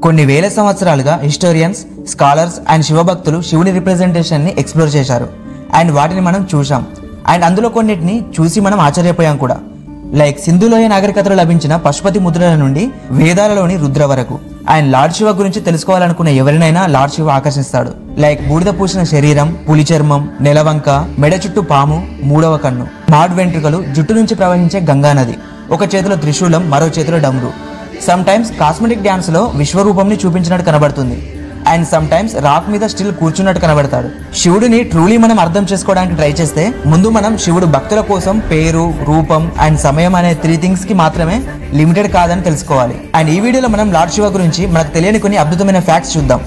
కొన్ని వేల సంవత్సరాలుగా హిస్టోరియన్స్ స్కాలర్స్ అండ్ శివభక్తులు శివుని రిప్రజెంటేషన్ ని ఎక్స్ప్లోర్ చేశారు అండ్ వాటిని మనం చూసాం అండ్ అందులో కొన్నిటిని చూసి మనం ఆశ్చర్యపోయాం కూడా లైక్ సింధులోయ నాగరికతలో లభించిన పశుపతి ముద్రల నుండి వేదాలలోని రుద్ర వరకు ఆయన లార్డ్ శివ గురించి తెలుసుకోవాలనుకున్న ఎవరినైనా లార్డ్ శివ ఆకర్షిస్తాడు లైక్ బూడిద పూసిన శరీరం పులి చర్మం నెలవంక మెడ చుట్టూ పాము మూడవ కన్ను మాడ్ వెంట్రుకలు జుట్టు నుంచి ప్రవహించే గంగా నది ఒక చేతిలో త్రిశూలం మరో చేతిలో damru some times cosmetic dance లో విశ్వరూపంని చూపించినట్టు కనబడుతుంది అండ్ సమ్ టైమ్స్ రాక్ మీద స్టిల్ కూర్చున్నట్టు కనబడతాడు శివుడిని ట్రూలీ మనం అర్థం చేసుకోవడానికి ట్రై చేస్తే ముందు మనం శివుడు భక్తుల కోసం పేరు రూపం అండ్ సమయం అనే త్రీ థింగ్స్ కి మాత్రమే లిమిటెడ్ కాదని తెలుసుకోవాలి అండ్ ఈ వీడియోలో మనం లార్డ్ శివ గురించి మనకు తెలియని కొన్ని అద్భుతమైన ఫ్యాక్ట్స్ చూద్దాం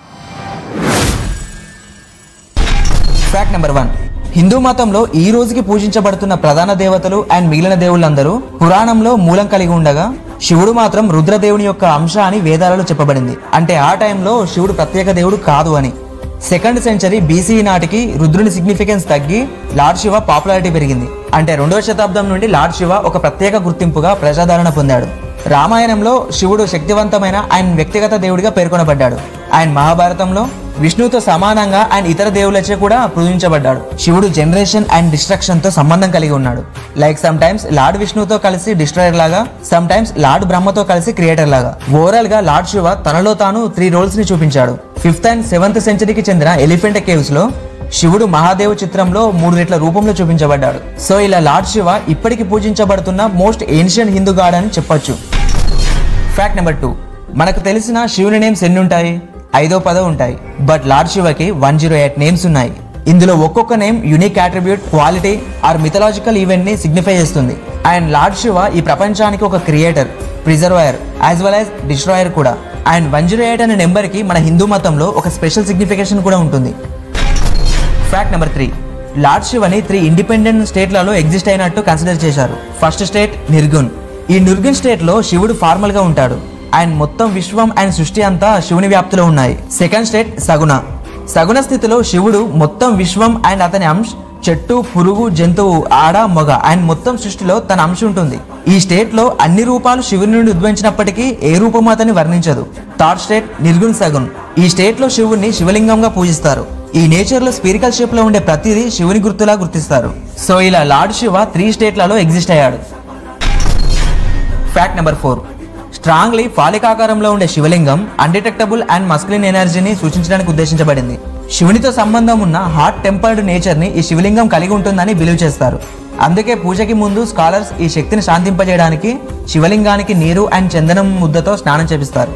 ఫ్యాక్ట్ నెంబర్ వన్ హిందూ మతంలో ఈ రోజుకి పూజించబడుతున్న ప్రధాన దేవతలు అండ్ మిగిలిన దేవుళ్ళందరూ పురాణంలో మూలం కలిగి ఉండగా శివుడు మాత్రం రుద్రదేవుని యొక్క అంశ అని వేదాలలో చెప్పబడింది అంటే ఆ టైంలో శివుడు ప్రత్యేక దేవుడు కాదు అని సెకండ్ సెంచరీ బీసీ నాటికి రుద్రుని సిగ్నిఫికెన్స్ తగ్గి లార్డ్ శివ పాపులారిటీ పెరిగింది అంటే రెండవ శతాబ్దం నుండి లార్డ్ శివ ఒక ప్రత్యేక గుర్తింపుగా ప్రజాదరణ పొందాడు రామాయణంలో శివుడు శక్తివంతమైన ఆయన వ్యక్తిగత దేవుడిగా పేర్కొనబడ్డాడు ఆయన మహాభారతంలో విష్ణువుతో సమానంగా ఆయన ఇతర దేవులచే కూడా పూజించబడ్డాడు శివుడు జనరేషన్ అండ్ డిస్ట్రక్షన్ తో సంబంధం కలిగి ఉన్నాడు లైక్ సమ్ టైమ్స్ లార్డ్ విష్ణువుతో కలిసి డిస్ట్రాయర్ లాగా సమ్ టైమ్స్ లార్డ్ బ్రహ్మతో కలిసి క్రియేటర్ లాగా ఓవరాల్ గా లార్డ్ శివ తనలో తాను త్రీ రోల్స్ ని చూపించాడు ఫిఫ్త్ అండ్ సెవెంత్ సెంచరీకి చెందిన ఎలిఫెంట్ కేవ్స్ లో శివుడు మహాదేవ చిత్రంలో మూడు రెట్ల రూపంలో చూపించబడ్డాడు సో ఇలా లార్డ్ శివ ఇప్పటికి పూజించబడుతున్న మోస్ట్ ఏన్షియన్ హిందూ గాడ్ అని చెప్పొచ్చు ఫ్యాక్ట్ నెంబర్ టూ మనకు తెలిసిన శివుని నేమ్స్ ఎన్ని ఉంటాయి ఐదో పదో ఉంటాయి బట్ లార్డ్ శివకి వన్ జీరో ఎయిట్ నేమ్స్ ఉన్నాయి ఇందులో ఒక్కొక్క name unique attribute quality or mythological event ని సిగ్నిఫై చేస్తుంది అండ్ లార్డ్ శివ ఈ ప్రపంచానికి ఒక creator preserver as well as destroyer కూడా అండ్ వన్ జీరో ఎయిట్ అనే నెంబర్కి మన హిందూ మతంలో ఒక స్పెషల్ సిగ్నిఫికేషన్ కూడా ఉంటుంది ఫ్యాక్ట్ నెంబర్ త్రీ లార్డ్ శివని త్రీ ఇండిపెండెంట్ స్టేట్లలో ఎగ్జిస్ట్ అయినట్టు కన్సిడర్ చేశారు ఫస్ట్ స్టేట్ నిర్గున్ ఈ నిర్గున్ స్టేట్ లో శివుడు ఫార్మల్ గా ఉంటాడు అండ్ మొత్తం విశ్వం అండ్ సృష్టి అంతా శివుని వ్యాప్తిలో ఉన్నాయి సెకండ్ స్టేట్ సగుణ సగుణ స్థితిలో శివుడు మొత్తం విశ్వం అండ్ అతని అంశ చెట్టు పురుగు జంతువు ఆడ మొగ అండ్ మొత్తం సృష్టిలో తన అంశ ఉంటుంది ఈ స్టేట్ లో అన్ని రూపాలు శివుని నుండి ఉద్భవించినప్పటికీ ఏ రూపం అతన్ని వర్ణించదు థర్డ్ స్టేట్ నిర్గుణ్ సగున్ ఈ స్టేట్ లో శివుణ్ణి శివలింగంగా పూజిస్తారు ఈ నేచర్ లో స్పిరికల్ షేప్ లో ఉండే ప్రతిదీ శివుని గుర్తులా గుర్తిస్తారు సో ఇలా లార్డ్ శివ త్రీ స్టేట్లలో ఎగ్జిస్ట్ అయ్యాడు ఫ్యాక్ట్ నెంబర్ ఫోర్ స్ట్రాంగ్లీ ఫాలికాకారంలో ఉండే శివలింగం అన్డిటెక్టబుల్ అండ్ మస్కులిన్ ఎనర్జీని సూచించడానికి ఉద్దేశించబడింది శివునితో సంబంధం ఉన్న హాట్ టెంపర్డ్ నేచర్ ని ఈ శివలింగం కలిగి ఉంటుందని బిలీవ్ చేస్తారు అందుకే పూజకి ముందు స్కాలర్స్ ఈ శక్తిని శాంతింపజేయడానికి శివలింగానికి నీరు అండ్ చందనం ముద్దతో స్నానం చేపిస్తారు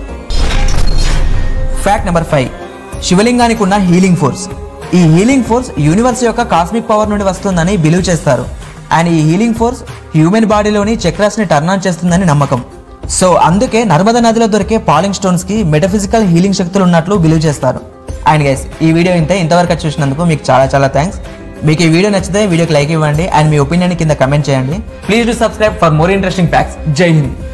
ఫ్యాక్ట్ నెంబర్ ఫైవ్ శివలింగానికి ఉన్న హీలింగ్ ఫోర్స్ ఈ హీలింగ్ ఫోర్స్ యూనివర్స్ యొక్క కాస్మిక్ పవర్ నుండి వస్తుందని బిలీవ్ చేస్తారు అండ్ ఈ హీలింగ్ ఫోర్స్ హ్యూమన్ బాడీలోని చక్రాస్ ని టర్న్ ఆన్ చేస్తుందని నమ్మకం సో అందుకే నర్మదా నదిలో దొరికే పాలింగ్ స్టోన్స్ కి మెటఫిజికల్ హీలింగ్ శక్తులు ఉన్నట్లు బిలీవ్ చేస్తారు అండ్ గైస్ ఈ వీడియో ఇంతే ఇంతవరకు చూసినందుకు మీకు చాలా చాలా థ్యాంక్స్ మీకు ఈ వీడియో నచ్చితే వీడియోకి లైక్ ఇవ్వండి అండ్ మీ ఒపీనియన్ కింద కమెంట్ చేయండి please do subscribe for more interesting facts Jai Hind